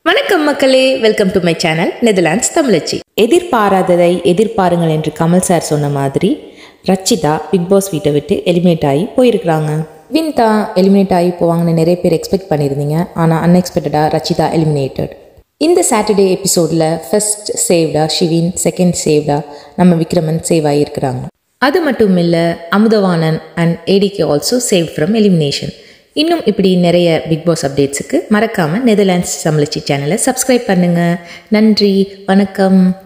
வணக்கம் மக்களே welcome to my channel Netherlands தமிழச்சி எதிர்பாராததை எதிர்பாருங்கள் என்று கமல் சார் சொன்ன மாதிரி ரச்சிதா பிக் பாஸ் வீட்டை விட்டு எலிமினேட் ஆகி போயிருக்கிறாங்க வின்தா எலிமினேட் ஆகி போவாங்கன்னு நிறைய பேர் எக்ஸ்பெக்ட் பண்ணியிருந்தீங்க ஆனால் அன்எக்ஸ்பெக்டடாக ரச்சிதா எலிமினேட்டட் இந்த சாட்டர்டே எபிசோடில் ஃபர்ஸ்ட் சேவ்டா ஷிவின் செகண்ட் சேவ்டா நம்ம விக்ரமன் சேவ் ஆகியிருக்கிறாங்க அது மட்டும் இல்லை Amudhavanan and ADK also save from elimination இன்னும் இப்படி நிறைய பிக் பாஸ் அப்டேட்ஸுக்கு மறக்காமல் நெதர்லாண்ட்ஸ் தமிழச்சி சேனலை சப்ஸ்கிரைப் பண்ணுங்கள் நன்றி வணக்கம்